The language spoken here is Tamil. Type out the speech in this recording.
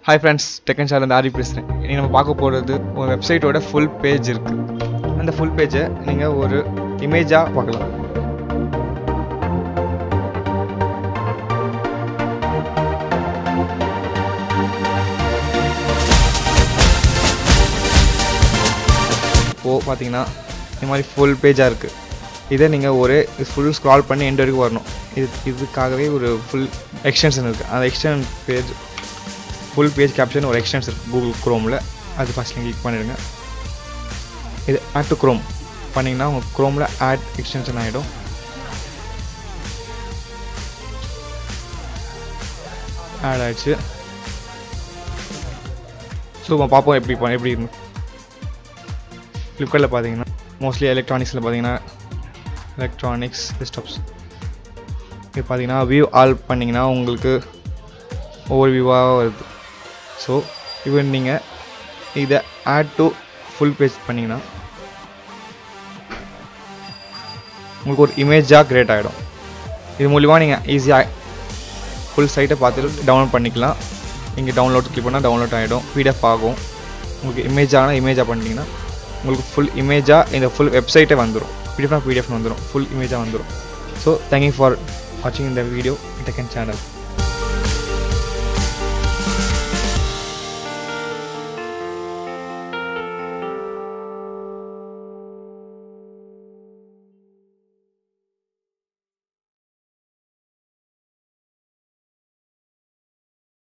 hi friends Deccan channel Ari பேசுகிறேன் இன்றைக்கி நம்ம பார்க்க போகிறது ஒரு வெப்சைட்டோட ஃபுல் பேஜ் இருக்குது அந்த ஃபுல் பேஜை நீங்கள் ஒரு இமேஜாக பார்க்கலாம் இப்போது பார்த்தீங்கன்னா இந்த மாதிரி ஃபுல் பேஜாக இருக்குது இதை நீங்கள் ஒரு ஃபுல் ஸ்க்ரால் பண்ணி எண்ட் வரைக்கும் வரணும் இது இதுக்காகவே ஒரு ஃபுல் எக்ஸ்டென்ஷன் இருக்குது அந்த extension page full page caption ஒரு எக்ஸ்டென்ஸ் இருக்குது கூகுள் க்ரோமில் அது ஃபஸ்ட் நீங்கள் கிளிக் பண்ணிடுங்க இது ஆட் டு க்ரோம் பண்ணிங்கன்னா உங்கள் க்ரோமில் ஆட் எக்ஸ்டென்ஷன் ஆகிடும் ஆட் ஆகிடுச்சு ஸோ நம்ம பார்ப்போம் எப்படி ப- எப்படி இருந்து ஃப்ளிப்கார்ட்டில் பார்த்தீங்கன்னா மோஸ்ட்லி எலக்ட்ரானிக்ஸில் பார்த்தீங்கன்னா எலக்ட்ரானிக்ஸ் டெஸ்க்டாப்ஸ் இது பார்த்தீங்கன்னா வியூ ஆல் பண்ணிங்கன்னா உங்களுக்கு ஒவ்வொரு வியூவாக வருது ஸோ இப்போ நீங்கள் இதை ஆட் டு ஃபுல் பேஜ் பண்ணிங்கன்னா உங்களுக்கு ஒரு இமேஜாக க்ரியேட் ஆகிடும் இது மூலிமா நீங்கள் ஈஸியாக ஃபுல் சைட்டை பார்த்துட்டு டவுன்லோட் பண்ணிக்கலாம் இங்கே டவுன்லோட் கிளிக் பண்ணால் டவுன்லோட் ஆகிடும் பிடிஎஃப் ஆகும் உங்களுக்கு இமேஜான இமேஜாக பண்ணிட்டீங்கன்னா உங்களுக்கு ஃபுல் இமேஜாக இந்த ஃபுல் வெப்சைட்டே வந்துடும் பிடிஎஃப்னா பிடிஎஃப் வந்துடும் ஃபுல் இமேஜாக வந்துடும் ஸோ தேங்க்யூ ஃபார் வாட்சிங் இந்த வீடியோ டெக்கன் சேனல்